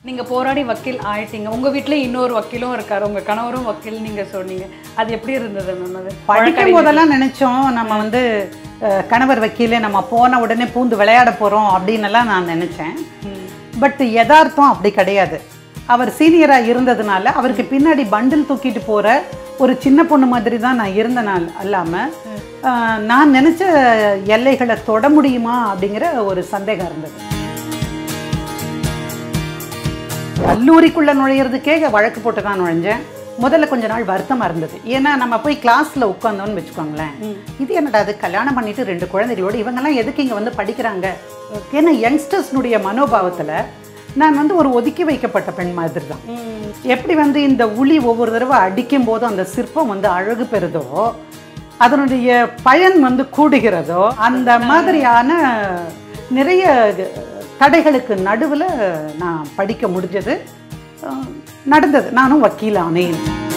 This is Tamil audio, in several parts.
நீங்கள் போராடி வக்கீல் ஆயிட்டீங்க உங்கள் வீட்டில் இன்னொரு வக்கீலும் இருக்காரு உங்கள் கணவரும் வக்கீல் நீங்கள் சொன்னீங்க அது எப்படி இருந்தது மேம் அது படிக்கும் போதெல்லாம் நினைச்சோம் நம்ம வந்து அஹ், கணவர் வக்கீலே நம்ம போன உடனே பூந்து விளையாட போறோம் அப்படின்னு எல்லாம் நான் நினைச்சேன் பட் யதார்த்தம் அப்படி கிடையாது அவர் சீனியரா இருந்ததுனால அவருக்கு பின்னாடி பண்டில் தூக்கிட்டு போற ஒரு சின்ன பொண்ணு மாதிரி தான் நான் இருந்தனால் அல்லாம அஹ், நான் நினைச்ச எல்லைகளை தொட முடியுமா அப்படிங்கிற ஒரு சந்தேகம் இருந்தது கல்லூரிக்குள்ள நுழையிறதுக்கே வழக்கு போட்டு தான் நுழைஞ்சேன் முதல்ல கொஞ்ச நாள் வருத்தமா இருந்தது ஏன்னா நம்ம போய் கிளாஸ்ல உட்காந்தோம்னு வச்சுக்கோங்களேன் இது என்னடா அது கல்யாணம் பண்ணிட்டு ரெண்டு குழந்தைகளோடு இவங்கெல்லாம் எதுக்கு இங்க வந்து படிக்கிறாங்க ஏன்னா யங்ஸ்டர்ஸ்னுடைய மனோபாவத்துல நான் வந்து ஒரு ஒதுக்கி வைக்கப்பட்ட பெண் மாதிரி தான் எப்படி வந்து இந்த உளி ஒவ்வொரு தடவை அடிக்கும் போதும் அந்த சிற்பம் வந்து அழகு பெறுதோ அதனுடைய பயன் வந்து கூடுகிறதோ அந்த மாதிரியான நிறைய தடைகளுக்கு நடுவில் நான் படிக்க முடிஞ்சது அஹ், நடந்தது நானும் வக்கீல் ஆனேன்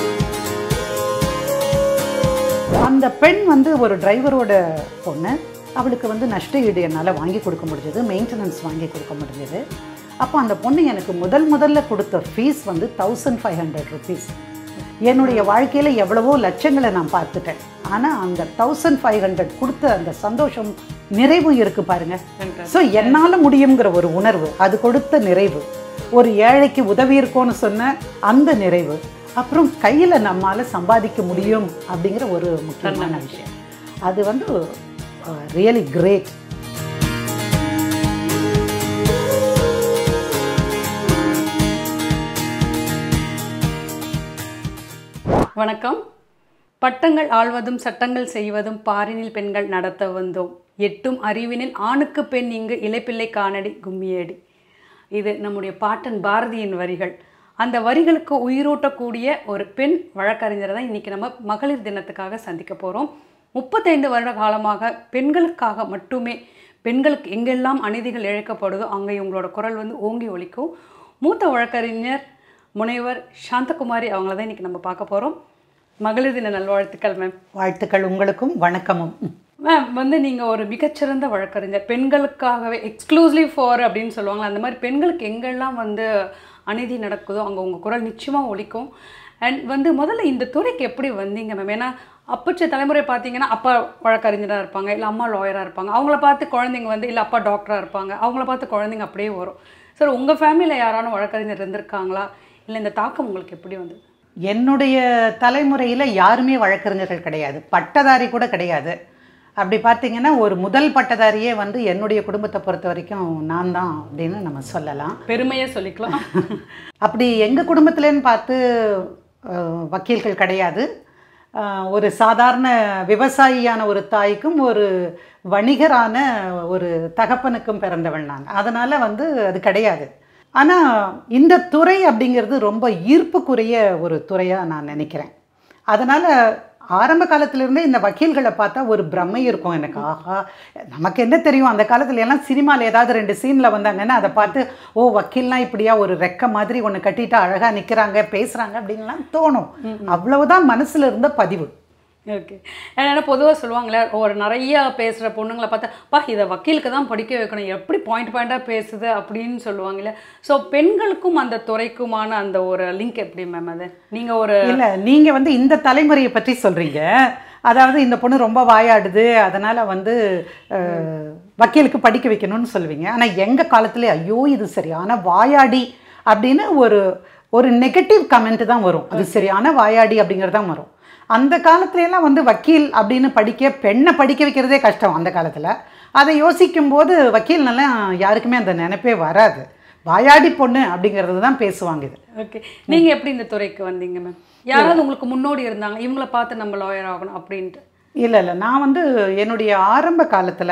அந்த பெண் வந்து ஒரு டிரைவரோட பொண்ணு அவளுக்கு வந்து நஷ்ட ஈடு என்னால் வாங்கி கொடுக்க முடிஞ்சது மெயின்டெனன்ஸ் வாங்கி கொடுக்க முடிஞ்சது அப்போ அந்த பொண்ணு எனக்கு முதல் முதல்ல கொடுத்த ஃபீஸ் வந்து தௌசண்ட் ஃபைவ் ஹண்ட்ரட் ருபீஸ் என்னுடைய வாழ்க்கையில் எவ்வளவோ லட்சங்களை நான் பார்த்துட்டேன் ஆனால் அந்த தௌசண்ட் ஃபைவ் ஹண்ட்ரட் கொடுத்த அந்த சந்தோஷம் நிறைவும் இருக்கு பாருங்க ஸோ என்னால் முடியுங்கிற ஒரு உணர்வு அது கொடுத்த நிறைவு ஒரு ஏழைக்கு உதவி இருக்கோன்னு சொன்ன அந்த நிறைவு அப்புறம் கையில் நம்மால் சம்பாதிக்க முடியும் அப்படிங்கிற ஒரு முக்கியமான விஷயம் அது வந்து ரியலி கிரேட் வணக்கம் பட்டங்கள் ஆள்வதும் சட்டங்கள் செய்வதும் பாரினில் பெண்கள் நடத்த வந்தோம் எட்டும் அறிவினில் ஆணுக்கு பெண் இங்கு இலைப்பிள்ளை காணடி கும்மியடி இது நம்முடைய பாட்டன் பாரதியின் வரிகள் அந்த வரிகளுக்கு உயிரூட்டக்கூடிய ஒரு பெண் வழக்கறிஞரை தான் இன்றைக்கி நம்ம மகளிர் தினத்துக்காக சந்திக்க போகிறோம் முப்பத்தைந்து வருட காலமாக பெண்களுக்காக மட்டுமே பெண்களுக்கு எங்கெல்லாம் அநீதிகள் இழைக்கப்படுதோ அங்கே இவங்களோட குரல் வந்து ஓங்கி ஒலிக்கும் மூத்த வழக்கறிஞர் முனைவர் சாந்தகுமாரி அவங்கள தான் இன்றைக்கி நம்ம பார்க்க போகிறோம் மகளிர் தின நல்வாழ்த்துக்கள் மேம் வாழ்த்துக்கள் உங்களுக்கும் வணக்கமும் மேம் வந்து நீங்கள் ஒரு மிகச்சிறந்த வழக்கறிஞர் பெண்களுக்காகவே எக்ஸ்க்ளூசிவ் ஃபார் அப்படின்னு சொல்லுவாங்களா அந்த மாதிரி பெண்களுக்கு எங்கெல்லாம் வந்து அநீதி நடக்குதோ அங்கே உங்கள் குரல் நிச்சயமாக ஒலிக்கும் அண்ட் வந்து முதல்ல இந்த துறைக்கு எப்படி வந்தீங்க மேம் ஏன்னா அப்பச்ச தலைமுறை பார்த்தீங்கன்னா அப்பா வழக்கறிஞராக இருப்பாங்க இல்லை அம்மா லாயராக இருப்பாங்க அவங்கள பார்த்து குழந்தைங்க வந்து இல்லை அப்பா டாக்டராக இருப்பாங்க அவங்கள பார்த்து குழந்தைங்க அப்படியே வரும் சார் உங்கள் ஃபேமிலியில் யாரான வழக்கறிஞர் இருந்திருக்காங்களா இல்லை இந்த தாக்கம் உங்களுக்கு எப்படி வந்தது என்னுடைய தலைமுறையில் யாருமே வழக்கறிஞர்கள் கிடையாது பட்டதாரி கூட கிடையாது அப்படி பார்த்தீங்கன்னா ஒரு முதல் பட்டதாரியே வந்து என்னுடைய குடும்பத்தை பொறுத்த வரைக்கும் நான் தான் அப்படின்னு நம்ம சொல்லலாம் பெருமையாக சொல்லிக்கலாம் அப்படி எங்கள் குடும்பத்துலேன்னு பார்த்து அஹ், வக்கீல்கள் கிடையாது அஹ், ஒரு சாதாரண விவசாயியான ஒரு தாய்க்கும் ஒரு வணிகரான ஒரு தகப்பனுக்கும் பிறந்தவள் நான் அதனால் வந்து அது கிடையாது ஆனால் இந்த துறை அப்படிங்கிறது ரொம்ப ஈர்ப்புக்குரிய ஒரு துறையாக நான் நினைக்கிறேன் அதனால் ஆரம்ப காலத்திலிருந்தே இந்த வக்கீல்களை பார்த்தா ஒரு பிரமை இருக்கும் எனக்கு ஆஹா நமக்கு என்ன தெரியும் அந்த காலத்துல எல்லாம் சினிமாவில் ஏதாவது ரெண்டு சீனில் வந்தாங்கன்னா அதை பார்த்து ஓ வக்கீல்னா இப்படியா ஒரு ரெக்க மாதிரி ஒன்று கட்டிட்டு அழகாக நிற்கிறாங்க பேசுகிறாங்க அப்படின்லாம் தோணும் அவ்வளவுதான் மனசில் இருந்த பதிவு ஓகே ஏன்னா பொதுவாக சொல்லுவாங்களே ஒரு நிறைய பேசுகிற பொண்ணுங்களை பார்த்தா பா இதை வக்கீலுக்கு தான் படிக்க வைக்கணும் எப்படி பாயிண்ட் பாயிண்ட்டாக பேசுது அப்படின்னு சொல்லுவாங்கல்ல ஸோ பெண்களுக்கும் அந்த துறைக்குமான அந்த ஒரு லிங்க் எப்படி மேம் அது நீங்கள் ஒரு இல்லை நீங்கள் வந்து இந்த தலைமுறையை பற்றி சொல்கிறீங்க அதாவது இந்த பொண்ணு ரொம்ப வாயாடுது அதனால் வந்து அஹ், வக்கீலுக்கு படிக்க வைக்கணும்னு சொல்லுவீங்க ஆனால் எங்கள் காலத்துல ஐயோ இது சரியான வாயாடி அப்படின்னு ஒரு ஒரு நெகட்டிவ் கமெண்ட் தான் வரும் அது சரியான வாயாடி அப்படிங்கிறது தான் வரும் அந்த காலத்துல எல்லாம் வந்து வக்கீல் அப்படின்னு படிக்க பெண்ணை படிக்க வைக்கிறதே கஷ்டம் அந்த காலத்தில் அதை யோசிக்கும் போது வக்கீல்னால யாருக்குமே அந்த நினைப்பே வராது வாயாடி பொண்ணு அப்படிங்கிறது தான் பேசுவாங்க இது ஓகே நீங்கள் எப்படி இந்த துறைக்கு வந்தீங்க மேம் யாராவது உங்களுக்கு முன்னோடி இருந்தாங்க இவங்கள பார்த்து நம்ம லாயர் ஆகணும் அப்படின்ட்டு இல்லை இல்லை நான் வந்து என்னுடைய ஆரம்ப காலத்தில்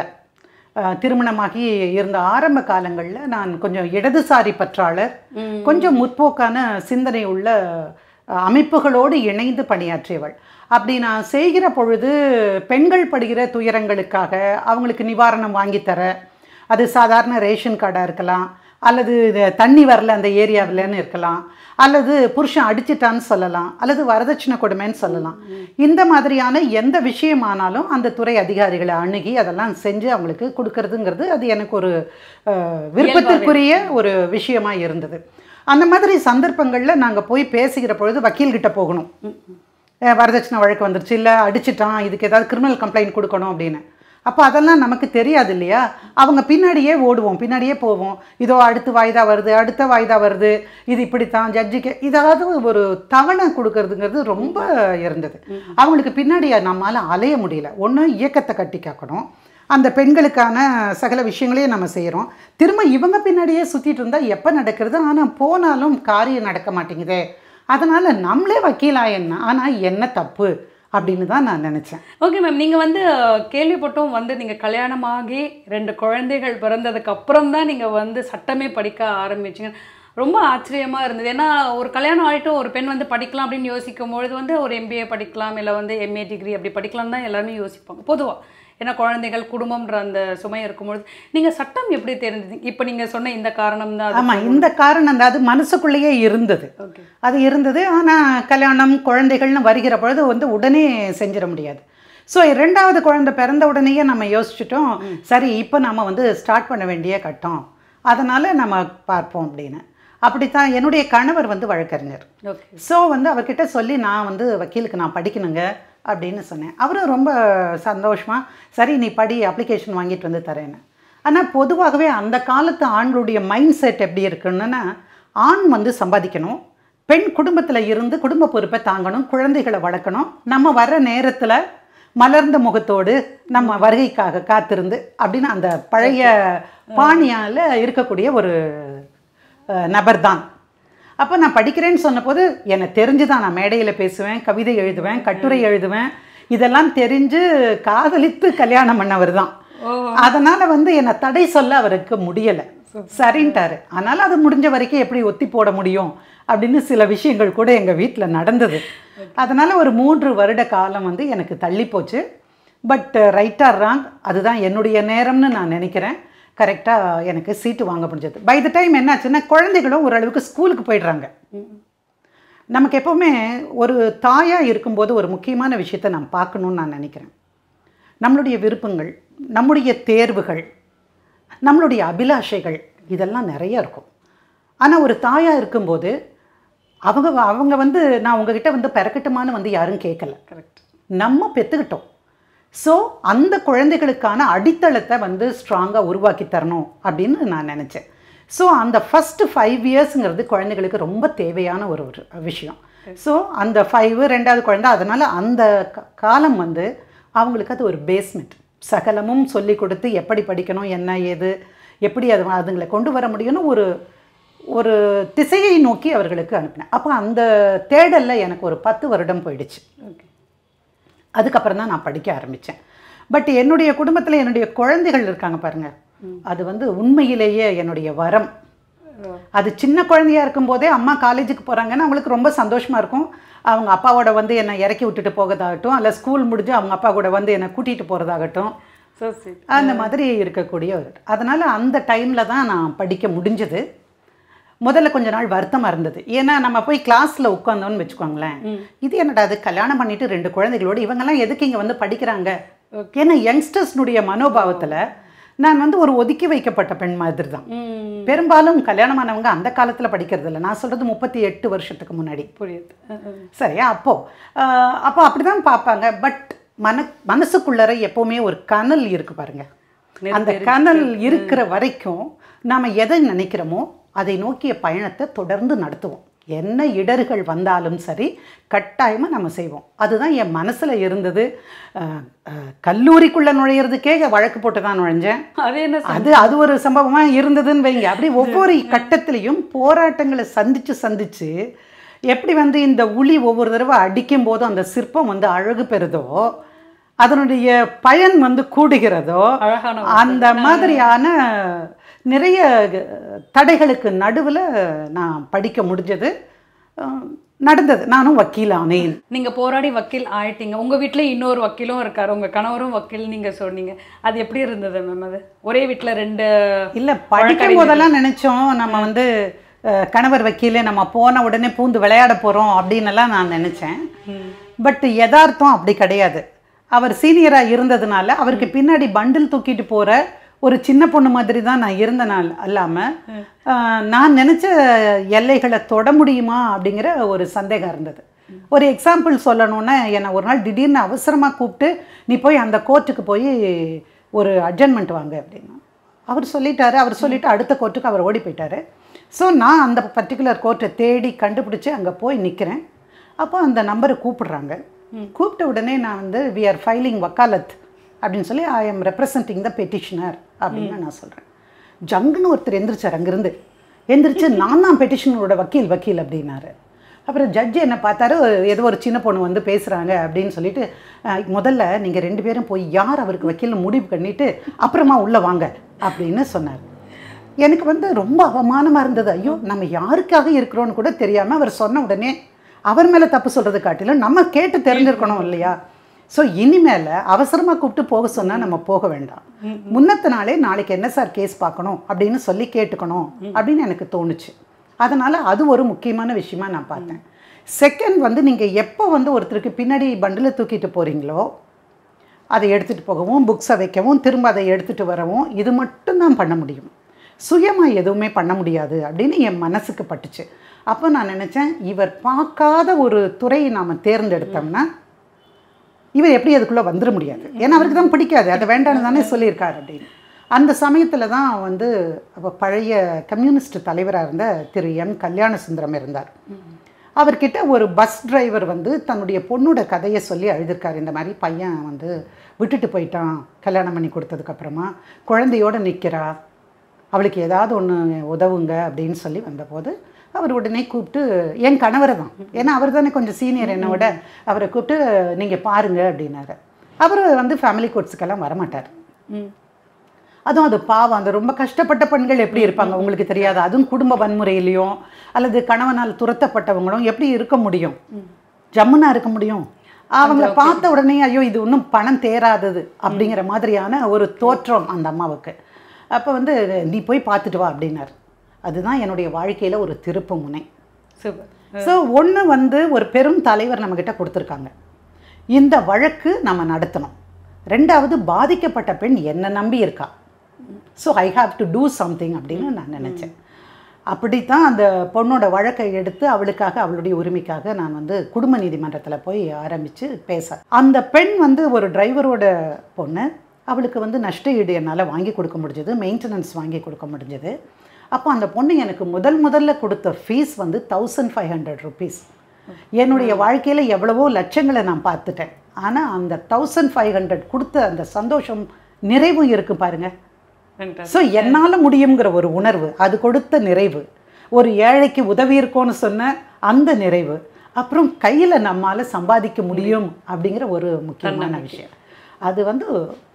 திருமணமாகி இருந்த ஆரம்ப காலங்களில் நான் கொஞ்சம் இடதுசாரி பற்றாளர் கொஞ்சம் முற்போக்கான சிந்தனை உள்ள அஹ், அமைப்புகளோடு இணைந்து பணியாற்றியவள் அப்படி நான் செய்கிற பொழுது பெண்கள் படுகிற துயரங்களுக்காக அவங்களுக்கு நிவாரணம் வாங்கித்தர அது சாதாரண ரேஷன் கார்டாக இருக்கலாம் அல்லது இது தண்ணி வரல அந்த ஏரியாவிலன்னு இருக்கலாம் அல்லது புருஷன் அடிச்சிட்டான்னு சொல்லலாம் அல்லது வரதட்சணை கொடுமைன்னு சொல்லலாம் இந்த மாதிரியான எந்த விஷயமானாலும் அந்த துறை அதிகாரிகளை அணுகி அதெல்லாம் செஞ்சு அவங்களுக்கு கொடுக்கறதுங்கிறது அது எனக்கு ஒரு அஹ், விருப்பத்திற்குரிய ஒரு விஷயமா இருந்தது அந்த மாதிரி சந்தர்ப்பங்களில் நாங்கள் போய் பேசுகிற பொழுது வக்கீல்கிட்ட போகணும் அஹ் வரதட்சணை வழக்கு வந்துருச்சு இல்லை அடிச்சிட்டான் இதுக்கு ஏதாவது கிரிமினல் கம்ப்ளைண்ட் கொடுக்கணும் அப்படின்னு அப்போ அதெல்லாம் நமக்கு தெரியாது இல்லையா அவங்க பின்னாடியே ஓடுவோம் பின்னாடியே போவோம் இதோ அடுத்து வாய்தா வருது அடுத்த வாய்தா வருது இது இப்படித்தான் ஜட்ஜிக்கு இதாவது ஒரு தவணை கொடுக்கறதுங்கிறது ரொம்ப இருந்தது அவங்களுக்கு பின்னாடி நம்மளால் அலைய முடியல ஒன்று இயக்கத்தை கட்டி காக்கணும் அந்த பெண்களுக்கான சகல விஷயங்களையும் நம்ம செய்கிறோம் திரும்ப இவங்க பின்னாடியே சுற்றிட்டு இருந்தால் எப்போ நடக்கிறது ஆனால் போனாலும் காரியம் நடக்க மாட்டேங்குதே அதனால் நம்மளே வக்கீலா என்ன ஆனால் என்ன தப்பு அப்படின்னு தான் நான் நினச்சேன் ஓகே மேம் நீங்கள் வந்து அஹ், கேள்விப்பட்டும் வந்து நீங்கள் கல்யாணமாகி ரெண்டு குழந்தைகள் பிறந்ததுக்கு அப்புறம் தான் நீங்கள் வந்து சட்டமே படிக்க ஆரம்பிச்சீங்க ரொம்ப ஆச்சரியமா இருந்தது ஏன்னா ஒரு கல்யாணம் ஆகிட்டு ஒரு பெண் வந்து படிக்கலாம் அப்படின்னு யோசிக்கும் பொழுது வந்து ஒரு எம்பிஏ படிக்கலாம் இல்லை வந்து எம்ஏ டிகிரி அப்படி படிக்கலாம் தான் எல்லாருமே யோசிப்பாங்க பொதுவாக ஏன்னா குழந்தைகள் குடும்பம்ன்ற அந்த சுமை இருக்கும்பொழுது நீங்கள் சட்டம் எப்படி தெரிஞ்சது இப்போ நீங்கள் சொன்ன இந்த காரணம் தான் ஆமாம் இந்த காரணம் தான் அது மனசுக்குள்ளேயே இருந்தது ஓகே அது இருந்தது ஆனால் கல்யாணம் குழந்தைகள்னு வருகிற பொழுது வந்து உடனே செஞ்சிட முடியாது ஸோ ரெண்டாவது குழந்தை பிறந்த உடனேயே நம்ம யோசிச்சுட்டோம் சரி இப்போ நம்ம வந்து ஸ்டார்ட் பண்ண வேண்டிய கட்டம் அதனால் நம்ம பார்ப்போம் அப்படின்னு அப்படித்தான் என்னுடைய கணவர் வந்து வழக்கறிஞர் ஓகே ஸோ வந்து அவர்கிட்ட சொல்லி நான் வந்து வக்கீலுக்கு நான் படிக்கணுங்க அப்படின்னு சொன்னேன் அவரும் ரொம்ப சந்தோஷமா சரி நீ படி அப்ளிகேஷன் வாங்கிட்டு வந்து தரேன்னு ஆனால் பொதுவாகவே அந்த காலத்து ஆண்களுடைய மைண்ட் செட் எப்படி இருக்குன்னா ஆண் வந்து சம்பாதிக்கணும் பெண் குடும்பத்தில் இருந்து குடும்ப பொறுப்பை தாங்கணும் குழந்தைகளை வளர்க்கணும் நம்ம வர்ற நேரத்தில் மலர்ந்த முகத்தோடு நம்ம வருகைக்காக காத்திருந்து அப்படின்னு அந்த பழைய பாணியால் இருக்கக்கூடிய ஒரு நபர் தான் அப்போ நான் படிக்கிறேன்னு சொன்னபோது எனக்கு தெரிஞ்சு தான் நான் மேடையில் பேசுவேன் கவிதை எழுதுவேன் கட்டுரை எழுதுவேன் இதெல்லாம் தெரிஞ்சு காதலித்து கல்யாணம் பண்ணவர் தான் ஓ அதனால வந்து என்னை தடை சொல்ல அவருக்கு முடியலை சரின்ட்டாரு அதனால அது முடிஞ்ச வரைக்கும் எப்படி ஒத்தி போட முடியும் அப்படின்னு சில விஷயங்கள் கூட எங்கள் வீட்டில் நடந்தது அதனால ஒரு மூன்று வருட காலம் வந்து எனக்கு தள்ளி போச்சு பட் ரைட் ஆர் ராங் அதுதான் என்னுடைய நேரம்னு நான் நினைக்கிறேன் கரெக்டாக எனக்கு சீட்டு வாங்க முடிஞ்சது பை த டைம் என்னாச்சுன்னா குழந்தைகளும் ஓரளவுக்கு ஸ்கூலுக்கு போயிடுறாங்க நமக்கு எப்போவுமே ஒரு தாயாக இருக்கும்போது ஒரு முக்கியமான விஷயத்தை நான் பார்க்கணுன்னு நான் நினைக்கிறேன் நம்மளுடைய விருப்பங்கள் நம்முடைய தேர்வுகள் நம்மளுடைய அபிலாஷைகள் இதெல்லாம் நிறைய இருக்கும் ஆனால் ஒரு தாயாக இருக்கும்போது அவங்க அவங்க வந்து நான் உங்ககிட்ட வந்து பிறக்கட்டுமான்னு வந்து யாரும் கேட்கல கரெக்ட் நம்ம பெற்றுக்கிட்டோம் ஸோ அந்த குழந்தைகளுக்கான அடித்தளத்தை வந்து ஸ்ட்ராங்காக உருவாக்கி தரணும் அப்படின்னு நான் நினச்சேன் ஸோ அந்த ஃபஸ்ட்டு ஃபைவ் இயர்ஸுங்கிறது குழந்தைகளுக்கு ரொம்ப தேவையான ஒரு ஒரு விஷயம் ஸோ அந்த ஃபைவ் ரெண்டாவது குழந்தை அதனால் அந்த க- காலம் வந்து அவங்களுக்கு அது ஒரு பேஸ்மெண்ட் சகலமும் சொல்லி கொடுத்து எப்படி படிக்கணும் என்ன ஏது எப்படி அது அதுங்களை கொண்டு வர முடியும்னு ஒரு ஒரு திசையை நோக்கி அவர்களுக்கு அனுப்பினேன் அப்போ அந்த தேடலில் எனக்கு ஒரு பத்து வருடம் போயிடுச்சு ஓகே அதுக்கப்புறம் தான் நான் படிக்க ஆரம்பித்தேன் பட் என்னுடைய குடும்பத்தில் என்னுடைய குழந்தைகள் இருக்காங்க பாருங்க அது வந்து உண்மையிலேயே என்னுடைய வரம் அது சின்ன குழந்தையா இருக்கும்போதே அம்மா காலேஜுக்கு போகிறாங்கன்னா அவங்களுக்கு ரொம்ப சந்தோஷமாக இருக்கும் அவங்க அப்பாவோட வந்து என்னை இறக்கி விட்டுட்டு போகிறதாகட்டும் அல்ல ஸ்கூல் முடிஞ்சு அவங்க அப்பா கூட வந்து என்னை கூட்டிகிட்டு போகிறதாகட்டும் ஸோ சரி அந்த மாதிரி இருக்கக்கூடிய ஒரு அதனால் அந்த டைமில் தான் நான் படிக்க முடிஞ்சது முதல்ல கொஞ்ச நாள் வருத்தமாக இருந்தது ஏன்னா நம்ம போய் கிளாஸில் உட்காந்தோன்னு வச்சுக்கோங்களேன் இது என்னடா அது கல்யாணம் பண்ணிட்டு ரெண்டு குழந்தைகளோடு இவங்கெல்லாம் எதுக்கு இங்கே வந்து படிக்கிறாங்க ஏன்னா யங்ஸ்டர்ஸ்னுடைய மனோபாவத்தில் நான் வந்து ஒரு ஒதுக்கி வைக்கப்பட்ட பெண் மாதிரி தான் ம் பெரும்பாலும் கல்யாணமானவங்க அந்த காலத்தில் படிக்கிறது இல்லை நான் சொல்கிறது முப்பத்தி எட்டு வருஷத்துக்கு முன்னாடி புரியுது அஹ், அஹ். சரியா அப்போ ஆஹ் அப்போ அப்படி தான் பார்ப்பாங்க பட் மன மனசுக்குள்ளற எப்போவுமே ஒரு கனல் இருக்கு பாருங்க அந்த கனல் இருக்கிற வரைக்கும் நாம் எதை நினைக்கிறோமோ அதை நோக்கிய பயணத்தை தொடர்ந்து நடத்துவோம் என்ன இடர்கள் வந்தாலும் சரி கட்டாயமாக நம்ம செய்வோம் அதுதான் என் மனசில் இருந்தது ஆஹ் ஆஹ் கல்லூரிக்குள்ளே நுழையிறதுக்கே வழக்கு போட்டு தான் நுழைஞ்சேன் அது என்ன அது அது ஒரு சம்பவமாக இருந்ததுன்னு வைங்க அப்படி ஒவ்வொரு கட்டத்திலையும் போராட்டங்களை சந்திச்சு சந்திச்சு எப்படி வந்து இந்த உளி ஒவ்வொரு தடவை அடிக்கும் போதும் அந்த சிற்பம் வந்து அழகு பெறுதோ அதனுடைய பயன் வந்து கூடுகிறதோ அழகான அந்த மாதிரியான நிறைய தடைகளுக்கு நடுவில் நான் படிக்க முடிஞ்சது அஹ் நடந்தது நானும் வக்கீல் ஆனேன் நீங்க போராடி வக்கீல் ஆயிட்டீங்க உங்க வீட்ல இன்னொரு வக்கீலும் இருக்காரு உங்க கணவரும் வக்கீல் நீங்க சொன்னீங்க அது எப்படி இருந்தது மேம் அது ஒரே வீட்ல ரெண்டு இல்லை படிக்கும் போதெல்லாம் நினைச்சோம் நம்ம வந்து அஹ், கணவர் வக்கீலே நம்ம போன உடனே பூந்து விளையாட போகிறோம் அப்படின்னெல்லாம் நான் நினச்சேன் பட் யதார்த்தம் அப்படி கிடையாது அவர் சீனியராக இருந்ததுனால அவருக்கு பின்னாடி பண்டில் தூக்கிட்டு போகிற ஒரு சின்ன பொண்ணு மாதிரி தான் நான் இருந்த நாள் அல்லாமல் நான் நினச்ச எல்லைகளை தொட முடியுமா அப்படிங்கிற ஒரு சந்தேகம் இருந்தது ஒரு எக்ஸாம்பிள் சொல்லணுன்னா என்னை ஒரு நாள் திடீர்னு அவசரமாக கூப்பிட்டு நீ போய் அந்த கோர்ட்டுக்கு போய் ஒரு அட்ஜன்மெண்ட் வாங்க அப்படின்னா அவர் சொல்லிட்டாரு அவர் சொல்லிட்டு அடுத்த கோர்ட்டுக்கு அவர் ஓடி போயிட்டாரு ஸோ நான் அந்த பர்டிகுலர் கோர்ட்டை தேடி கண்டுபிடிச்சி அங்கே போய் நிற்கிறேன் அப்போ அந்த நம்பரை கூப்பிடுறாங்க கூப்பிட்ட உடனே நான் வந்து வி ஆர் ஃபைலிங் வக்காலத் அப்படின்னு சொல்லி I am representing the petitioner அப்படின்னு நான் சொல்கிறேன் ஜங்குன்னு ஒருத்தர் எந்திரிச்சார் அங்கேருந்து எந்திரிச்சு நான் தான் பெட்டிஷனரோட வக்கீல் வக்கீல் அப்படின்னாரு அப்புறம் ஜட்ஜி என்ன பார்த்தாரு ஏதோ ஒரு சின்ன பொண்ணு வந்து பேசுகிறாங்க அப்படின்னு சொல்லிட்டு அஹ், முதல்ல நீங்கள் ரெண்டு பேரும் போய் யார் அவருக்கு வக்கீல்னு முடிவு பண்ணிட்டு அப்புறமா உள்ளே வாங்க அப்படின்னு சொன்னார் எனக்கு வந்து ரொம்ப அவமானமாக இருந்தது ஐயோ நம்ம யாருக்காக இருக்கிறோன்னு கூட தெரியாமல் அவர் சொன்ன உடனே அவர் மேலே தப்பு சொல்கிறது காட்டிலும் நம்ம கேட்டு தெரிஞ்சிருக்கணும் இல்லையா ஸோ இனிமேல் அவசரமாக கூப்பிட்டு போக சொன்னால் நம்ம போக வேண்டாம் முன்னத்த நாளே நாளைக்கு என்ன சார் கேஸ் பார்க்கணும் அப்படின்னு சொல்லி கேட்டுக்கணும் அப்படின்னு எனக்கு தோணுச்சு அதனால் அது ஒரு முக்கியமான விஷயமா நான் பார்த்தேன் செகண்ட் வந்து நீங்கள் எப்போ வந்து ஒருத்தருக்கு பின்னாடி பண்டில் தூக்கிட்டு போகிறீங்களோ அதை எடுத்துகிட்டு போகவும் புக்ஸை வைக்கவும் திரும்ப அதை எடுத்துகிட்டு வரவும் இது மட்டும்தான் பண்ண முடியும் சுயமாக எதுவுமே பண்ண முடியாது அப்படின்னு என் மனசுக்கு பட்டுச்சு அப்போ நான் நினச்சேன் இவர் பார்க்காத ஒரு துறையை நாம் தேர்ந்தெடுத்தோம்னா இவர் எப்படி அதுக்குள்ளே வந்துட முடியாது ஏன்னா அவருக்கு தான் பிடிக்காது அதை வேண்டாம்னு தானே சொல்லியிருக்காரு அப்படின்னு அந்த சமயத்தில் தான் வந்து அப்ப பழைய கம்யூனிஸ்ட் தலைவராக இருந்த திரு எம் கல்யாண சுந்தரம் இருந்தார் அவர்கிட்ட ஒரு பஸ் டிரைவர் வந்து தன்னுடைய பொண்ணோட கதையை சொல்லி அழுதுருக்காரு இந்த மாதிரி பையன் வந்து விட்டுட்டு போயிட்டான் கல்யாணம் பண்ணி கொடுத்ததுக்கப்புறமா குழந்தையோட நிற்கிறா அவளுக்கு ஏதாவது ஒன்று உதவுங்க அப்படின்னு சொல்லி வந்தபோது அவர் உடனே கூப்பிட்டு என் கணவரை தான் ஏன்னா அவர் தானே கொஞ்சம் சீனியர் என்னோட அவரை கூப்பிட்டு நீங்கள் பாருங்க அப்படின்னாரு அவர் வந்து ஃபேமிலி கோர்ட்ஸுக்கெல்லாம் வரமாட்டார் ம் அதுவும் அது பாவம் அந்த ரொம்ப கஷ்டப்பட்ட பெண்கள் எப்படி இருப்பாங்க உங்களுக்கு தெரியாது அதுவும் குடும்ப வன்முறையிலையும் அல்லது கணவனால் துரத்தப்பட்டவங்களும் எப்படி இருக்க முடியும் ஜம்முனா இருக்க முடியும் அவங்கள பார்த்த உடனே ஐயோ இது இன்னும் பணம் தேராதது அப்படிங்கிற மாதிரியான ஒரு தோற்றம் அந்த அம்மாவுக்கு அப்போ வந்து நீ போய் பார்த்துட்டு வா அப்படின்னார் அதுதான் என்னுடைய வாழ்க்கையில் ஒரு திருப்பு முனை சூப்பர் ஸோ ஒன்று வந்து ஒரு பெரும் தலைவர் நம்மக்கிட்ட கொடுத்துருக்காங்க இந்த வழக்கு நம்ம நடத்தணும் ரெண்டாவது பாதிக்கப்பட்ட பெண் என்னை நம்பி இருக்கா so I have to do something அப்படின்னு நான் நினச்சேன் அப்படித்தான் அந்த பொண்ணோட வழக்கை எடுத்து அவளுக்காக அவளுடைய உரிமைக்காக நான் வந்து குடும்ப நீதிமன்றத்தில் போய் ஆரம்பித்து பேச அந்த பெண் வந்து ஒரு டிரைவரோட பொண்ணு அவளுக்கு வந்து நஷ்ட ஈடு என்னால் வாங்கி கொடுக்க முடிஞ்சது மெயின்டெனன்ஸ் வாங்கி கொடுக்க முடிஞ்சது அப்போ அந்த பொண்ணு எனக்கு முதல் முதல்ல கொடுத்த ஃபீஸ் வந்து தௌசண்ட் ஃபைவ் ஹண்ட்ரட் ருபீஸ் என்னுடைய வாழ்க்கையில் எவ்வளவோ லட்சங்களை நான் பார்த்துட்டேன் ஆனால் அந்த தௌசண்ட் ஃபைவ் ஹண்ட்ரட் கொடுத்த அந்த சந்தோஷம் நிறைவும் இருக்கு பாருங்க Fantastic. ஸோ என்னால் முடியுங்கிற ஒரு உணர்வு அது கொடுத்த நிறைவு ஒரு ஏழைக்கு உதவி இருக்கோன்னு சொன்ன அந்த நிறைவு அப்புறம் கையில் நம்மால் சம்பாதிக்க முடியும் அப்படிங்கிற ஒரு முக்கியமான விஷயம் அது வந்து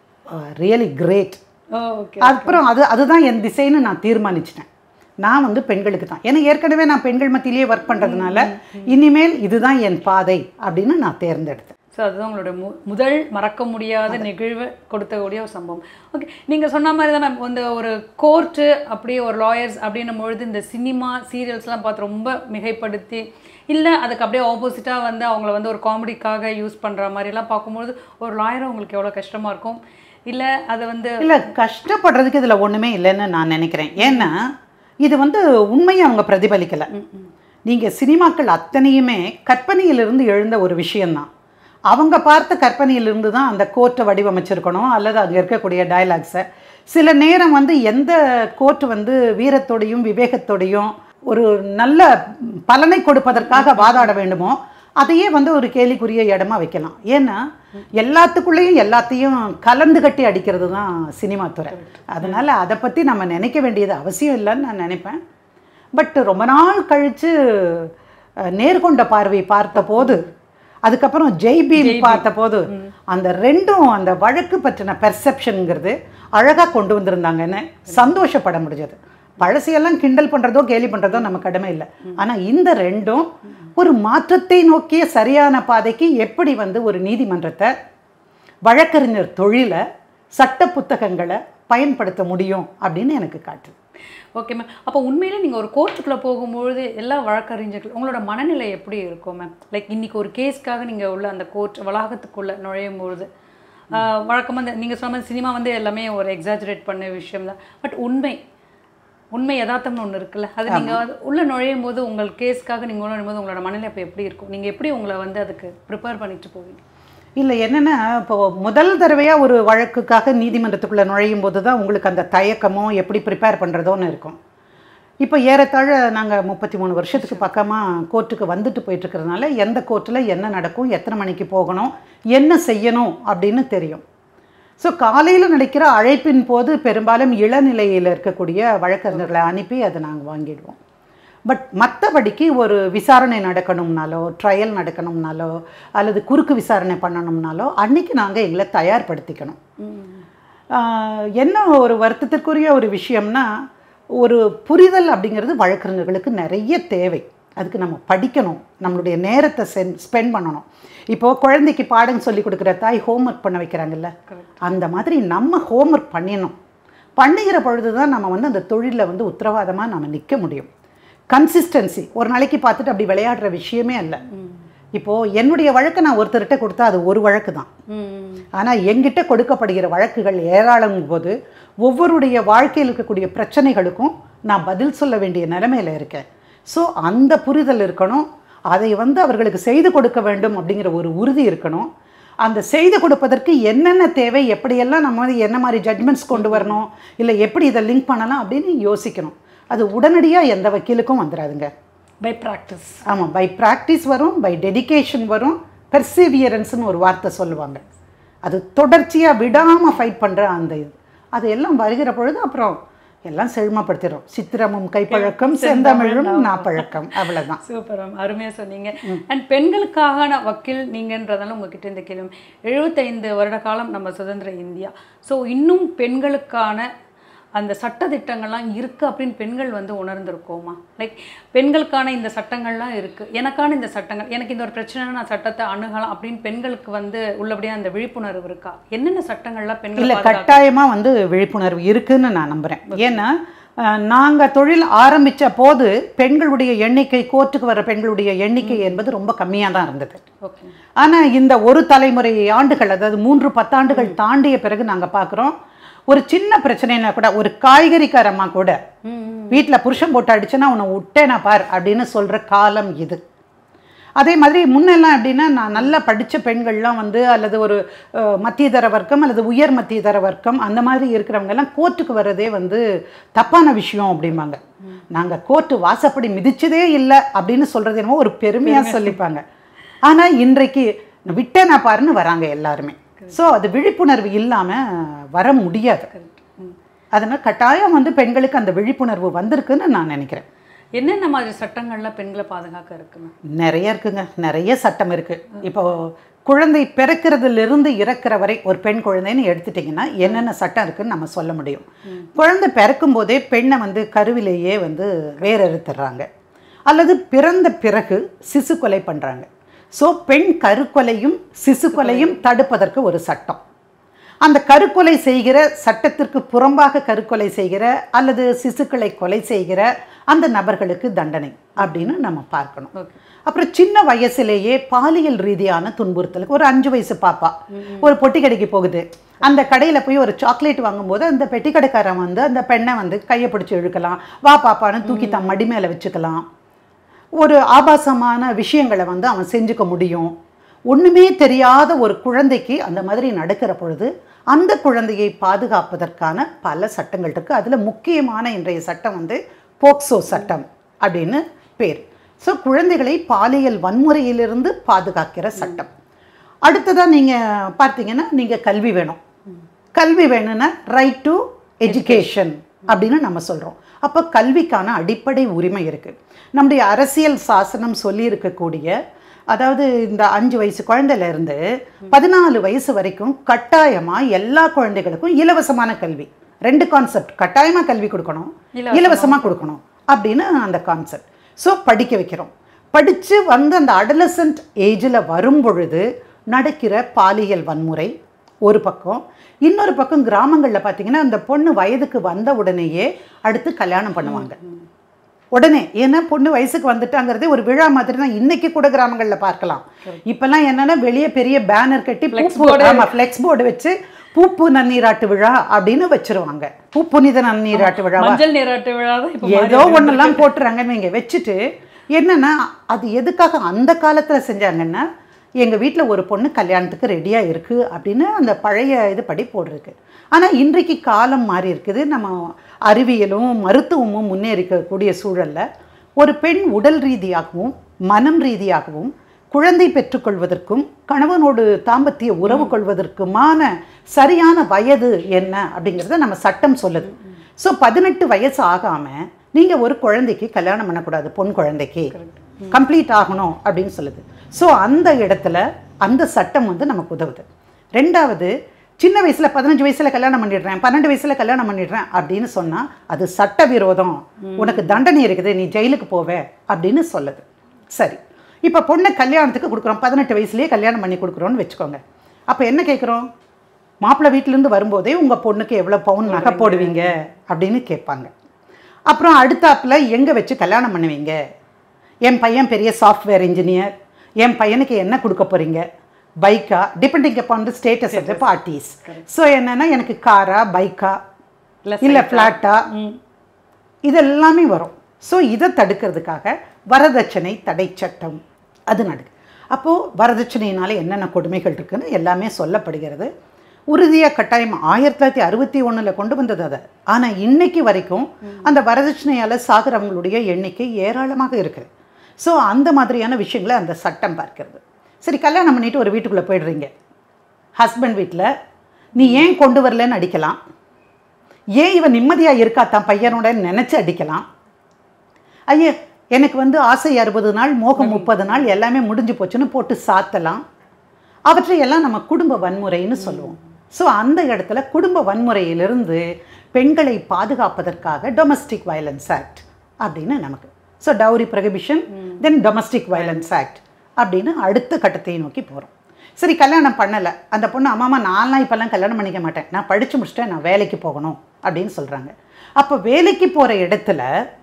ரியலி கிரேட் ஓகே அப்புறம் அது அதுதான் என் திசைன்னு நான் தீர்மானிச்சிட்டேன் நான் வந்து பெண்களுக்கு தான் ஏன்னா ஏற்கனவே நான் பெண்கள் மத்தியிலேயே ஒர்க் பண்ணுறதுனால இனிமேல் இதுதான் என் பாதை அப்படின்னு நான் தேர்ந்தெடுத்தேன் ஸோ அதுதான் உங்களோட மு முதல் மறக்க முடியாத நிகழ்வை கொடுத்தக்கூடிய ஒரு சம்பவம் ஓகே நீங்கள் சொன்ன மாதிரி தான் மேம் இந்த ஒரு கோர்ட்டு அப்படியே ஒரு லாயர்ஸ் அப்படின்னும் பொழுது இந்த சினிமா சீரியல்ஸ்லாம் பார்த்து ரொம்ப மிகைப்படுத்தி இல்லை அதுக்கு அப்படியே ஆப்போசிட்டாக வந்து அவங்கள வந்து ஒரு காமெடிக்காக யூஸ் பண்ணுற மாதிரிலாம் பார்க்கும்பொழுது ஒரு லாயரை உங்களுக்கு எவ்வளோ கஷ்டமாக இருக்கும் இல்லை அதை வந்து இல்லை கஷ்டப்படுறதுக்கு இதில் ஒன்றுமே இல்லைன்னு நான் நினைக்கிறேன் ஏன்னா இது வந்து உண்மையை அவங்க பிரதிபலிக்கலை நீங்கள் சினிமாக்கள் அத்தனையுமே கற்பனையிலிருந்து எழுந்த ஒரு விஷயம்தான் அவங்க பார்த்த கற்பனையிலிருந்து தான் அந்த கோர்ட்டை வடிவமைச்சிருக்கணும் அல்லது அங்கே இருக்கக்கூடிய டயலாக்ஸை சில நேரம் வந்து எந்த கோர்ட் வந்து வீரத்தோடையும் விவேகத்தோடையும் ஒரு நல்ல பலனை கொடுப்பதற்காக வாதாட வேண்டுமோ அதையே வந்து ஒரு கேலிக்குரிய இடமா வைக்கலாம் ஏன்னா எல்லாத்துக்குள்ளேயும் எல்லாத்தையும் கலந்து கட்டி அடிக்கிறது தான் சினிமா துறை அதனால அதை பற்றி நம்ம நினைக்க வேண்டியது அவசியம் இல்லைன்னு நான் நினைப்பேன் பட் ரொம்ப நாள் கழித்து நேர்கொண்ட பார்வை பார்த்த போது அதுக்கப்புறம் ஜெய் பீம் பார்த்த போது அந்த ரெண்டும் அந்த வழக்கு பற்றின பெர்செப்ஷனுங்கிறது அழகாக கொண்டு வந்திருந்தாங்கன்னு சந்தோஷப்பட முடிஞ்சது பழசையெல்லாம் கிண்டல் பண்ணுறதோ கேலி பண்ணுறதோ நம்ம கடமை இல்லை ஆனால் இந்த ரெண்டும் ஒரு மாற்றத்தை நோக்கிய சரியான பாதைக்கு எப்படி வந்து ஒரு நீதிமன்றத்தை வழக்கறிஞர் தொழிலை சட்ட புத்தகங்களை பயன்படுத்த முடியும் அப்படின்னு எனக்கு காட்டுது ஓகே மேம் அப்போ உண்மையிலே நீங்கள் ஒரு கோர்ட்டுக்குள்ளே போகும்பொழுது எல்லா வழக்கறிஞர்கள் உங்களோட மனநிலை எப்படி இருக்கும் மேம் லைக் இன்னைக்கு ஒரு கேஸ்க்காக நீங்கள் உள்ள அந்த கோர்ட் வளாகத்துக்குள்ளே நுழையும் பொழுது வழக்கமாக இந்த நீங்கள் சொன்ன மாதிரி சினிமா வந்து எல்லாமே ஒரு எக்ஸாஜரேட் பண்ண விஷயம் தான் பட் உண்மை உண்மை யதார்த்தம்னு ஒன்று இருக்குல்ல அது நீங்கள் உள்ள நுழையும் போது உங்கள் கேஸ்க்காக நீங்கள் உள்ள நுழையும் போது உங்களோட மனநிலை இப்போ எப்படி இருக்கும் நீங்கள் எப்படி உங்களை வந்து அதுக்கு ப்ரிப்பேர் பண்ணிட்டு போவீங்க இல்லை என்னென்னா இப்போ முதல் தடவையாக ஒரு வழக்குக்காக நீதிமன்றத்துக்குள்ளே நுழையும் போது தான் உங்களுக்கு அந்த தயக்கமோ எப்படி ப்ரிப்பேர் பண்ணுறதோன்னு இருக்கும் இப்போ ஏறத்தாழ நாங்கள் முப்பத்தி மூணு வருஷத்துக்கு பக்கமாக கோர்ட்டுக்கு வந்துட்டு போயிட்டுருக்கிறதுனால எந்த கோர்ட்டில் என்ன நடக்கும் எத்தனை மணிக்கு போகணும் என்ன செய்யணும் அப்படின்னு தெரியும் ஸோ காலையில் நடக்கிற அழைப்பின் போது பெரும்பாலும் இளநிலையில் இருக்கக்கூடிய வழக்கறிஞர்களை அனுப்பி அதை நாங்கள் வாங்கிடுவோம் பட் மற்றபடிக்கு ஒரு விசாரணை நடக்கணும்னாலோ ட்ரையல் நடக்கணும்னாலோ அல்லது குறுக்கு விசாரணை பண்ணணும்னாலோ அன்னைக்கு நாங்கள் எங்களை தயார்படுத்திக்கணும் ஆஹ் என்ன ஒரு வருத்தத்திற்குரிய ஒரு விஷயம்னா ஒரு புரிதல் அப்படிங்கிறது வழக்கறிஞர்களுக்கு நிறைய தேவை அதுக்கு நம்ம படிக்கணும் நம்மளுடைய நேரத்தை சென் ஸ்பெண்ட் பண்ணணும் இப்போது குழந்தைக்கு பாடம் சொல்லி கொடுக்குற தாய் ஹோம்ஒர்க் பண்ண வைக்கிறாங்கல்ல அந்த மாதிரி நம்ம ஹோம்ஒர்க் பண்ணிடணும் பண்ணுகிற பொழுது தான் நம்ம வந்து அந்த தொழிலில் வந்து உத்தரவாதமாக நம்ம நிற்க முடியும் கன்சிஸ்டன்சி ஒரு நாளைக்கு பார்த்துட்டு அப்படி விளையாடுற விஷயமே அல்ல இப்போது என்னுடைய வழக்கை நான் ஒருத்தர்கிட்ட கொடுத்தா அது ஒரு வழக்கு தான் ம் ஆனால் எங்கிட்ட கொடுக்கப்படுகிற வழக்குகள் ஏராளம் போது ஒவ்வொருடைய வாழ்க்கையில் இருக்கக்கூடிய பிரச்சனைகளுக்கும் நான் பதில் சொல்ல வேண்டிய நிலைமையில் இருக்கேன் ஸோ அந்த புரிதல் இருக்கணும் அதை வந்து அவர்களுக்கு செய்து கொடுக்க வேண்டும் அப்படிங்கிற ஒரு உறுதி இருக்கணும் அந்த செய்து கொடுப்பதற்கு என்னென்ன தேவை எப்படியெல்லாம் நம்ம வந்து என்ன மாதிரி ஜட்மெண்ட்ஸ் கொண்டு வரணும் இல்லை எப்படி இதை லிங்க் பண்ணலாம் அப்படின்னு யோசிக்கணும் அது உடனடியாக எந்த வக்கீலுக்கும் வந்துடாதுங்க பை ப்ராக்டிஸ் ஆமாம் பை ப்ராக்டிஸ் வரும் பை டெடிகேஷன் வரும் பெர்சிவியரன்ஸ்னு ஒரு வார்த்தை சொல்லுவாங்க அது தொடர்ச்சியாக விடாமல் ஃபைட் பண்ணுற அந்த இது அது எல்லாம் வருகிற பொழுது அப்புறம் எல்லாம் செழுமப்படுத்திடும் சித்திரமும் கைப்பழக்கம் செந்தமிழும் நாப்பழக்கம் அவ்வளவுதான் சூப்பர் மேம் அருமையாக சொன்னீங்க அண்ட் பெண்களுக்கான வக்கீல் நீங்கன்றதால உங்ககிட்ட இந்த கேள்வி எழுபத்தைந்து வருட காலம் நம்ம சுதந்திர இந்தியா ஸோ இன்னும் பெண்களுக்கான அந்த சட்டதிட்டங்கள்லாம் இருக்குது அப்படின்னு பெண்கள் வந்து உணர்ந்திருக்கோமா லைக் பெண்களுக்கான இந்த சட்டங்கள்லாம் இருக்குது எனக்கான இந்த சட்டங்கள் எனக்கு இந்த ஒரு பிரச்சனை நான் சட்டத்தை அணுகலாம் அப்படின்னு பெண்களுக்கு வந்து உள்ளபடியாக அந்த விழிப்புணர்வு இருக்கா என்னென்ன சட்டங்கள்லாம் பெண்கள் இல்லை பாதுகாக்க- கட்டாயமாக வந்து விழிப்புணர்வு இருக்குன்னு நான் நம்புகிறேன் ஏன்னா நாங்கள் தொழில் ஆரம்பித்த போது பெண்களுடைய எண்ணிக்கை கோர்ட்டுக்கு வர பெண்களுடைய எண்ணிக்கை என்பது ரொம்ப கம்மியாக தான் இருந்தது ஓகே ஆனால் இந்த ஒரு தலைமுறை ஆண்டுகள் அதாவது மூன்று பத்தாண்டுகள் தாண்டிய பிறகு நாங்கள் பார்க்குறோம் ஒரு சின்ன பிரச்சனைனா கூட ஒரு காய்கறிக்காரம்மா கூட வீட்டில் புருஷன் போட்டு அடிச்சேன்னா உன்னை விட்டேனா பார் அப்படின்னு சொல்கிற காலம் இது அதே மாதிரி முன்னெல்லாம் எப்படின்னா நான் நல்லா படித்த பெண்கள்லாம் வந்து அல்லது ஒரு அஹ், மத்தியதர வர்க்கம் அல்லது உயர் மத்தியதர வர்க்கம் அந்த மாதிரி இருக்கிறவங்க எல்லாம் கோர்ட்டுக்கு வர்றதே வந்து தப்பான விஷயம் அப்படிம்பாங்க நாங்கள் கோர்ட்டு வாசப்படி மிதிச்சதே இல்லை அப்படின்னு சொல்கிறது என்னமோ ஒரு பெருமையாக சொல்லிப்பாங்க ஆனால் இன்றைக்கு விட்டேனா பாருன்னு வராங்க எல்லாருமே ஸோ அது விழிப்புணர்வு இல்லாமல் வர முடியாது அதனால் கட்டாயம் வந்து பெண்களுக்கு அந்த விழிப்புணர்வு வந்திருக்குன்னு நான் நினைக்கிறேன் என்னென்ன மாதிரி சட்டங்கள்லாம் பெண்களை பாதுகாக்க இருக்குங்க நிறைய இருக்குங்க நிறைய சட்டம் இருக்கு இப்போ குழந்தை பிறக்கிறதுலேருந்து இறக்குற வரை ஒரு பெண் குழந்தைன்னு எடுத்துட்டிங்கன்னா என்னென்ன சட்டம் இருக்குன்னு நம்ம சொல்ல முடியும் குழந்தை பிறக்கும் போதே பெண்ணை வந்து கருவிலேயே வந்து வேறறுத்துடுறாங்க அல்லது பிறந்த பிறகு சிசு கொலை பண்ணுறாங்க ஸோ பெண் கருக்கொலையும் சிசு கொலையும் தடுப்பதற்கு ஒரு சட்டம் அந்த கருக்கொலை செய்கிற சட்டத்திற்கு புறம்பாக கருக்கொலை செய்கிற அல்லது சிசுக்களை கொலை செய்கிற அந்த நபர்களுக்கு தண்டனை அப்படின்னு நம்ம பார்க்கணும் ஓகே அப்புறம் சின்ன வயசுலேயே பாலியல் ரீதியான துன்புறுத்தலுக்கு ஒரு அஞ்சு வயசு பாப்பா ஒரு பொட்டி கடைக்கு போகுது அந்த கடையில் போய் ஒரு சாக்லேட் வாங்கும்போது அந்த பெட்டி கடைக்காரன் வந்து அந்த பெண்ணை வந்து கையை பிடிச்சி இழுக்கலாம் வா பாப்பான்னு தூக்கி தன் மடி மேலே வச்சுக்கலாம் ஒரு ஆபாசமான விஷயங்களை வந்து அவன் செஞ்சுக்க முடியும் ஒண்ணுமே தெரியாத ஒரு குழந்தைக்கு அந்த மாதிரி நடக்கிற பொழுது அந்த குழந்தையை பாதுகாப்பதற்கான பல சட்டங்கள் இருக்கு அதுல முக்கியமான இன்றைய சட்டம் வந்து போக்சோ சட்டம் அப்படின்னு பேர் ஸோ குழந்தைகளை பாலியல் வன்முறையிலிருந்து பாதுகாக்கிற சட்டம் அடுத்ததா நீங்க பார்த்தீங்கன்னா நீங்க கல்வி வேணும் கல்வி வேணும்னா ரைட் டு எஜுகேஷன் அப்படின்னு நம்ம சொல்றோம் அப்போ கல்விக்கான அடிப்படை உரிமை இருக்கு நம்முடைய அரசியல் சாசனம் சொல்லி இருக்கக்கூடிய அதாவது இந்த அஞ்சு வயசு குழந்தையில இருந்து பதினாலு வயசு வரைக்கும் கட்டாயமா எல்லா குழந்தைகளுக்கும் இலவசமான கல்வி ரெண்டு கான்செப்ட் கட்டாயமா கல்வி கொடுக்கணும் இலவசமா கொடுக்கணும் அப்படின்னு அந்த கான்செப்ட் ஸோ படிக்க வைக்கிறோம் படிச்சு வந்து அந்த அடலசன்ட் ஏஜில் வரும் பொழுது நடக்கிற பாலியல் வன்முறை ஒரு பக்கம் இன்னொரு பக்கம் கிராமங்களில் பார்த்தீங்கன்னா அந்த பொண்ணு வயதுக்கு வந்த உடனேயே அடுத்து கல்யாணம் பண்ணுவாங்க உடனே ஏன்னா பொண்ணு வயசுக்கு வந்துட்டாங்கிறதே ஒரு விழா மாதிரி தான் இன்னைக்கு கூட கிராமங்களில் பார்க்கலாம் இப்பெல்லாம் என்னன்னா வெளியே பெரிய பேனர் கட்டி பூ ஆமா ஃப்ளெக்ஸ் போர்டு வச்சு பூப்பு நன்னீராட்டு விழா அப்படின்னு வச்சிருவாங்க பூ புனித நன்னீராட்டு விழாவா மஞ்சள் நீராட்டு விழா தான் இப்போ ஏதோ ஒண்ணெல்லாம் போட்டுறாங்க இங்க வச்சுட்டு என்னன்னா அது எதுக்காக அந்த காலத்துல செஞ்சாங்கன்னா எங்க வீட்ல ஒரு பொண்ணு கல்யாணத்துக்கு ரெடியா இருக்கு அப்படின்னு அந்த பழைய இது படி போட்டிருக்கு ஆனா இன்றைக்கு காலம் மாறி இருக்குது நம்ம அறிவியலும் மருத்துவமும் முன்னேறிக்கக்கூடிய சூழல்ல ஒரு பெண் உடல் ரீதியாகவும் மனம் ரீதியாகவும் குழந்தை பெற்றுக்கொள்வதற்கும் கணவனோடு தாம்பத்திய உறவு கொள்வதற்குமான சரியான வயது என்ன அப்படிங்கிறத நம்ம சட்டம் சொல்லுது ஸோ பதினெட்டு வயசு ஆகாம நீங்க ஒரு குழந்தைக்கு கல்யாணம் பண்ணக்கூடாது பொன் குழந்தைக்கு கம்ப்ளீட் ஆகணும் அப்படின்னு சொல்லுது ஸோ அந்த இடத்துல அந்த சட்டம் வந்து நமக்கு உதவுது ரெண்டாவது சின்ன வயசுல பதினஞ்சு வயசுல கல்யாணம் பண்ணிடுறேன் பன்னெண்டு வயசுல கல்யாணம் பண்ணிடுறேன் அப்படின்னு சொன்னா அது சட்டவிரோதம் உனக்கு தண்டனை இருக்குது நீ ஜெயிலுக்கு போவே அப்படின்னு சொல்லுது சரி இப்போ பொண்ணை கல்யாணத்துக்கு கொடுக்குறோம் பதினெட்டு வயசுலயே கல்யாணம் பண்ணி கொடுக்குறோன்னு வச்சுக்கோங்க அப்போ என்ன கேட்குறோம் மாப்பிள்ளை வீட்டிலேருந்து வரும்போதே உங்கள் பொண்ணுக்கு எவ்வளோ பவுன் நகை போடுவீங்க அப்படின்னு கேட்பாங்க அப்புறம் அடுத்தாப்புல எங்கே வச்சு கல்யாணம் பண்ணுவீங்க என் பையன் பெரிய சாஃப்ட்வேர் இன்ஜினியர் என் பையனுக்கு என்ன கொடுக்க போகிறீங்க பைக்கா depending upon the status of the parties so என்னன்னா எனக்கு காரா பைக்கா இல்ல இல்லை ஃப்ளாட்டா இதெல்லாமே வரும் ஸோ இதை தடுக்கிறதுக்காக வரதட்சணை தடை சட்டம் அது நடக்கு அப்போது வரதட்சணையினால என்னென்ன கொடுமைகள் இருக்குன்னு எல்லாமே சொல்லப்படுகிறது உறுதியாக கட்டாயம் ஆயிரத்தி தொள்ளாயிரத்தி அறுபத்தி ஒண்ணுல கொண்டு வந்தது அதை ஆனால் இன்னைக்கு வரைக்கும் அந்த வரதட்சணையால் சாகிறவங்களுடைய எண்ணிக்கை ஏராளமாக இருக்குது ஸோ அந்த மாதிரியான விஷயங்களை அந்த சட்டம் பார்க்கிறது சரி கல்யாணம் பண்ணிட்டு ஒரு வீட்டுக்குள்ளே போயிடுறீங்க ஹஸ்பண்ட் வீட்டில் நீ ஏன் கொண்டு வரலன்னு அடிக்கலாம் ஏன் இவன் நிம்மதியாக இருக்கா தான் பையனோட நினச்சி அடிக்கலாம் ஐயே எனக்கு வந்து ஆசை அறுபது நாள் மோகம் முப்பது நாள் எல்லாமே முடிஞ்சு போச்சுன்னு போட்டு சாத்தலாம் அவற்றையெல்லாம் நம்ம குடும்ப வன்முறைன்னு சொல்லுவோம் ஸோ அந்த இடத்துல குடும்ப வன்முறையிலிருந்து பெண்களை பாதுகாப்பதற்காக டொமஸ்டிக் வயலன்ஸ் ஆக்ட் அப்படின்னு நமக்கு so dowry prohibition then domestic violence act அப்படின்னு அடுத்த கட்டத்தை நோக்கி போகிறோம் சரி கல்யாணம் பண்ணலை அந்த பொண்ணு அம்மாமா நான்லாம் இப்போல்லாம் கல்யாணம் பண்ணிக்க மாட்டேன் நான் படித்து முடிச்சிட்டேன் நான் வேலைக்கு போகணும் அப்படின்னு சொல்கிறாங்க அப்போ வேலைக்கு போகிற இடத்துல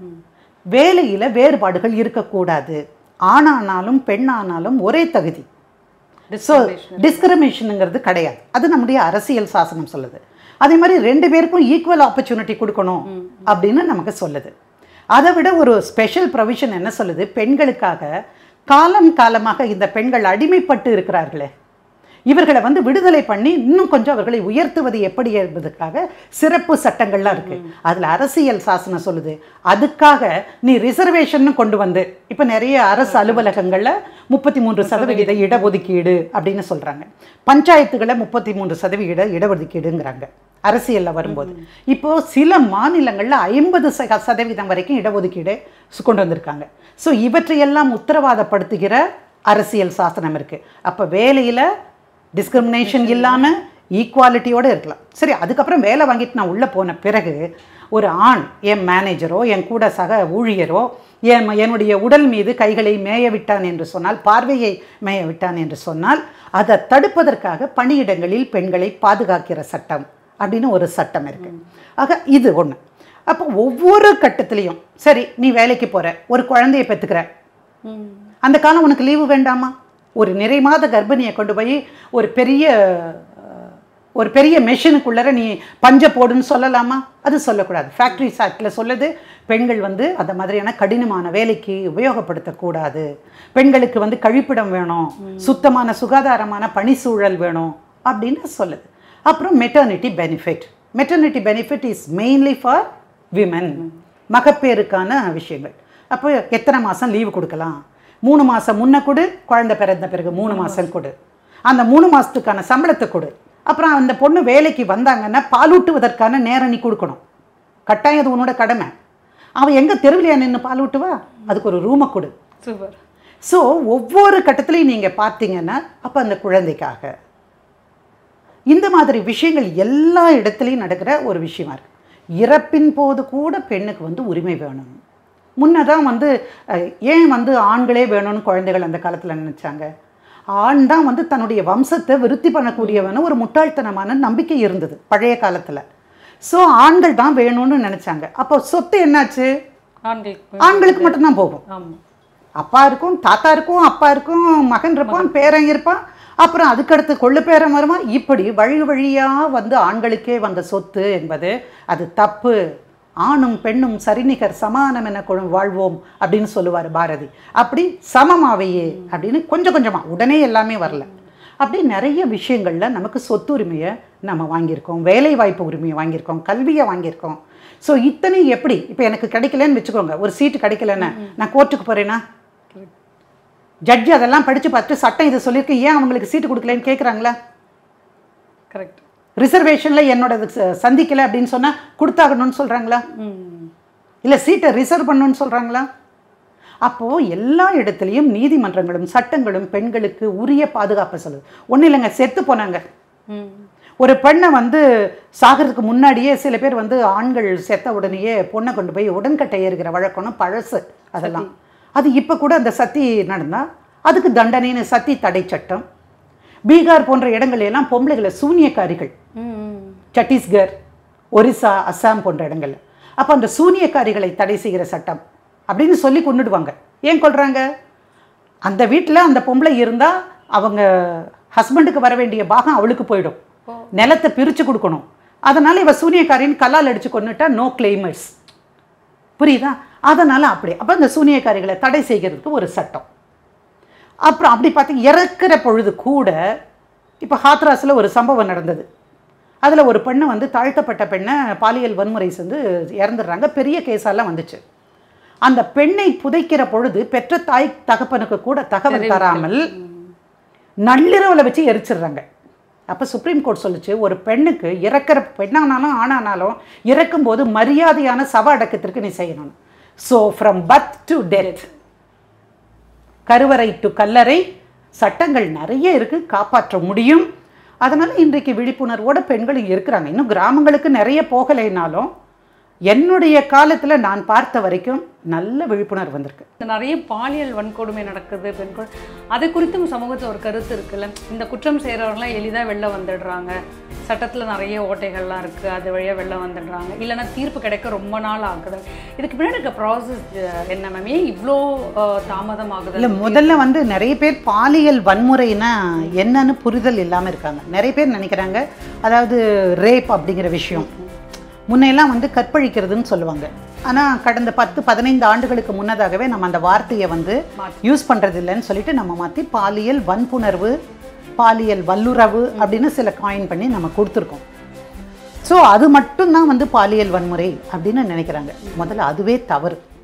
வேலையில் வேறுபாடுகள் இருக்கக்கூடாது ஆணானாலும் பெண்ணானாலும் ஒரே தகுதி ஸோ டிஸ்கிரிமினேஷனுங்கிறது கிடையாது அது நம்முடைய அரசியல் சாசனம் சொல்லுது அதே மாதிரி ரெண்டு பேருக்கும் ஈக்குவல் ஆப்பர்ச்சுனிட்டி கொடுக்கணும் அப்படின்னு நமக்கு சொல்லுது அதை விட ஒரு ஸ்பெஷல் ப்ரொவிஷன் என்ன சொல்லுது பெண்களுக்காக காலம் காலமாக இந்த பெண்கள் அடிமைப்பட்டு இருக்கிறார்களே இவர்களை வந்து விடுதலை பண்ணி இன்னும் கொஞ்சம் அவர்களை உயர்த்துவது எப்படி என்பதற்காக சிறப்பு சட்டங்கள்லாம் இருக்கு அதுல அரசியல் சாசனம் சொல்லுது அதுக்காக நீ ரிசர்வேஷன் கொண்டு வந்து இப்ப நிறைய அரசு அலுவலகங்கள்ல முப்பத்தி மூன்று சதவிகித இடஒதுக்கீடு அப்படின்னு சொல்றாங்க பஞ்சாயத்துகளை முப்பத்தி மூன்று சதவிகித இடஒதுக்கீடுங்கிறாங்க அரசியல்ல வரும்போது இப்போ சில மாநிலங்கள்ல ஐம்பது சதவீதம் வரைக்கும் இடஒதுக்கீடு சு- கொண்டு வந்திருக்காங்க ஸோ இவற்றையெல்லாம் உத்தரவாதப்படுத்துகிற அரசியல் சாசனம் இருக்கு அப்ப வேலையில டிஸ்கிரிமினேஷன் இல்லாமல் ஈக்குவாலிட்டியோடு இருக்கலாம் சரி அதுக்கப்புறம் வேலை வாங்கிட்டு நான் உள்ளே போன பிறகு ஒரு ஆண் என் மேனேஜரோ என் கூட சக ஊழியரோ என் என்னுடைய உடல் மீது கைகளை மேய விட்டான் என்று சொன்னால் பார்வையை மேய விட்டான் என்று சொன்னால் அதை தடுப்பதற்காக பணியிடங்களில் பெண்களை பாதுகாக்கிற சட்டம் அப்படின்னு ஒரு சட்டம் இருக்கு ஆக இது ஒன்று அப்போ ஒவ்வொரு கட்டத்திலையும் சரி நீ வேலைக்கு போற ஒரு குழந்தையை பெற்றுக்கிற அந்த காலம் உனக்கு லீவு வேண்டாமா ஒரு நிறை மாத கர்ப்பிணியை கொண்டு போய் ஒரு பெரிய அஹ், ஒரு பெரிய மெஷினுக்குள்ளர நீ பஞ்ச போடுன்னு சொல்லலாமா அது சொல்லக்கூடாது ஃபேக்ட்ரிஸ் ஆக்டில் சொல்லுது பெண்கள் வந்து அந்த மாதிரியான கடினமான வேலைக்கு உபயோகப்படுத்தக்கூடாது பெண்களுக்கு வந்து கழிப்பிடம் வேணும் சுத்தமான சுகாதாரமான பணிச்சூழல் வேணும் அப்படின்னு சொல்லுது அப்புறம் maternity benefit maternity benefit is mainly for women மகப்பேறுக்கான விஷயங்கள் அப்போ எத்தனை மாதம் லீவு கொடுக்கலாம் மூணு மாதம் முன்ன கொடு குழந்தை பிறந்த பிறகு மூணு மாதம் கொடு அந்த மூணு மாதத்துக்கான சம்பளத்தை கொடு அப்புறம் அந்த பொண்ணு வேலைக்கு வந்தாங்கன்னா பாலூட்டுவதற்கான நேரம் நீ கொடுக்கணும் கட்டாயம் அது உன்னோட கடமை அவன் எங்கே தெருவிலையா நின்று பாலூட்டுவா அதுக்கு ஒரு ரூமை கொடு சூப்பர் ஸோ ஒவ்வொரு கட்டத்துலையும் நீங்கள் பார்த்தீங்கன்னா அப்போ அந்த குழந்தைக்காக இந்த மாதிரி விஷயங்கள் எல்லா இடத்துலையும் நடக்கிற ஒரு விஷயமா இருக்கு இறப்பின் போது கூட பெண்ணுக்கு வந்து உரிமை வேணும் முன்னதான் வந்து அஹ், ஏன் வந்து ஆண்களே வேணும்னு குழந்தைகள் அந்த காலத்தில் நினைச்சாங்க ஆண் தான் வந்து தன்னுடைய வம்சத்தை விருத்தி பண்ணக்கூடியவன ஒரு முட்டாள்தனமான நம்பிக்கை இருந்தது பழைய காலத்தில் ஸோ ஆண்கள் தான் வேணும்னு நினைச்சாங்க அப்போ சொத்து என்னாச்சு ஆண்களுக்கு ஆண்களுக்கு மட்டும்தான் போகும் ஆமாம் அப்பா இருக்கும் தாத்தா இருக்கும் அப்பா இருக்கும் மகன் இருப்பான் பேரன் இருப்பான் அப்புறம் அதுக்கடுத்து கொள்ளு பேரன் வருமா இப்படி வழி வழியாக வந்து ஆண்களுக்கே வந்த சொத்து என்பது அது தப்பு ஆணும் பெண்ணும் சரிநிகர் சமானம் என கொ- வாழ்வோம் அப்படின்னு சொல்லுவார் பாரதி அப்படி சமமாவையே அப்படின்னு கொஞ்சம் கொஞ்சமாக உடனே எல்லாமே வரல அப்படி நிறைய விஷயங்களில் நமக்கு சொத்துரிமையை நம்ம வாங்கியிருக்கோம் வேலை வாய்ப்பு உரிமையை வாங்கியிருக்கோம் கல்வியை வாங்கியிருக்கோம் ஸோ இத்தனை எப்படி இப்போ எனக்கு கிடைக்கலன்னு வச்சுக்கோங்க ஒரு சீட்டு கிடைக்கலன்னு நான் கோர்ட்டுக்கு போகிறேன்னா ஜட்ஜி அதெல்லாம் படித்து பார்த்துட்டு சட்டம் இதை சொல்லியிருக்கு ஏன் அவங்களுக்கு சீட்டு கொடுக்கலன்னு கேட்குறாங்களா கரெக்ட் ரிசர்வேஷனில் என்னோட சந்திக்கலை அப்படின்னு சொன்னால் கொடுத்தாகணும்னு சொல்கிறாங்களா ம் இல்லை சீட்டை ரிசர்வ் பண்ணணும்னு சொல்கிறாங்களா அப்போது எல்லா இடத்துலையும் நீதிமன்றங்களும் சட்டங்களும் பெண்களுக்கு உரிய பாதுகாப்பை சொல்லுது ஒன்றும் இல்லைங்க செத்து போனாங்க ம் ஒரு பெண்ணை வந்து சாகிறதுக்கு முன்னாடியே சில பேர் வந்து ஆண்கள் செத்த உடனேயே பொண்ணை கொண்டு போய் உடன்கட்டை ஏறுகிற வழக்கம்னு பழசு அதெல்லாம் அது இப்போ கூட அந்த சத்தி நடந்தா அதுக்கு தண்டனைன்னு சத்தி தடை சட்டம் பீகார் போன்ற இடங்கள்ல எல்லாம் பொம்பளைகளை சூனியக்காரிகள் ம் சத்தீஸ்கர் ஒரிசா அஸ்ஸாம் போன்ற இடங்கள்ல அப்போ அந்த சூனியக்காரிகளை தடை செய்கிற சட்டம் அப்படின்னு சொல்லி கொண்டுடுவாங்க ஏன் கொள்றாங்க அந்த வீட்டில் அந்த பொம்பளை இருந்தால் அவங்க ஹஸ்பண்டுக்கு வர வேண்டிய பாகம் அவளுக்கு போயிடும் நிலத்தை பிரித்து கொடுக்கணும் அதனால இவ சூனியக்காரின்னு கல்லால் அடிச்சு கொண்டுட்டா நோ கிளைமர்ஸ் புரியுதா அதனால அப்படி அப்போ அந்த சூனியக்காரிகளை தடை செய்கிறதுக்கு ஒரு சட்டம் அப்புறம் அப்படி பார்த்து இறக்குற பொழுது கூட இப்போ ஹாத்ராஸில் ஒரு சம்பவம் நடந்தது அதில் ஒரு பெண்ணை வந்து தாழ்த்தப்பட்ட பெண்ணை பாலியல் வன்முறை செஞ்சு இறந்துடுறாங்க பெரிய கேஸாலாம் வந்துச்சு அந்த பெண்ணை புதைக்கிற பொழுது பெற்ற தாய் தகப்பனுக்கு கூட தகவல் தராமல் நள்ளிரவில் வச்சு எரிச்சிடுறாங்க அப்போ சுப்ரீம் கோர்ட் சொல்லுச்சு ஒரு பெண்ணுக்கு இறக்கிற பெண்ணானாலும் ஆணானாலும் இறக்கும்போது மரியாதையான சவ அடக்கத்திற்கு நீ செய்யணும் so from birth to death கருவறை டு கல்லறை சட்டங்கள் நிறைய இருக்கு காப்பாற்ற முடியும் அதனால இன்றைக்கு விழிப்புணர்வோட பெண்கள் இங்க இருக்கிறாங்க இன்னும் கிராமங்களுக்கு நிறைய போகலைனாலும் என்னுடைய காலத்துல நான் பார்த்த வரைக்கும் நல்ல விழிப்புணர்வு வந்திருக்கு இந்த நிறைய பாலியல் வன்கொடுமை நடக்குது பெண்கள் அது குறித்தும் சமூகத்தில் ஒரு கருத்து இருக்குல்ல இந்த குற்றம் செய்கிறவங்களாம் எளிதாக வெளில வந்துடுறாங்க சட்டத்தில் நிறைய ஓட்டைகள்லாம் இருக்குது அது வழியாக வெளில வந்துடுறாங்க இல்லைன்னா தீர்ப்பு கிடைக்க ரொம்ப நாள் ஆகுது இதுக்கு பின்னாடி இருக்க ப்ராசஸ் என்ன மேம் ஏன் இவ்வளோ அஹ், தாமதம் ஆகுது இல்ல முதல்ல வந்து நிறைய பேர் பாலியல் வன்முறைனா என்னன்னு புரிதல் இல்லாம இருக்காங்க நிறைய பேர் நினைக்கிறாங்க அதாவது ரேப் அப்படிங்கிற விஷயம் முன்னையெல்லாம் வந்து கற்பழிக்கிறதுன்னு சொல்லுவாங்க ஆனா கடந்த பத்து பதினைந்து ஆண்டுகளுக்கு முன்னதாகவே நம்ம அந்த வார்த்தையை வந்து யூஸ் பண்றது இல்லைன்னு சொல்லிட்டு நம்ம மாத்தி பாலியல் வன்புணர்வு பாலியல் வல்லுறவு அப்படின்னு சில காயின் பண்ணி நம்ம கொடுத்துருக்கோம் ஸோ அது மட்டும்தான் வந்து பாலியல் வன்முறை அப்படின்னு நினைக்கிறாங்க முதல்ல அதுவே தவறு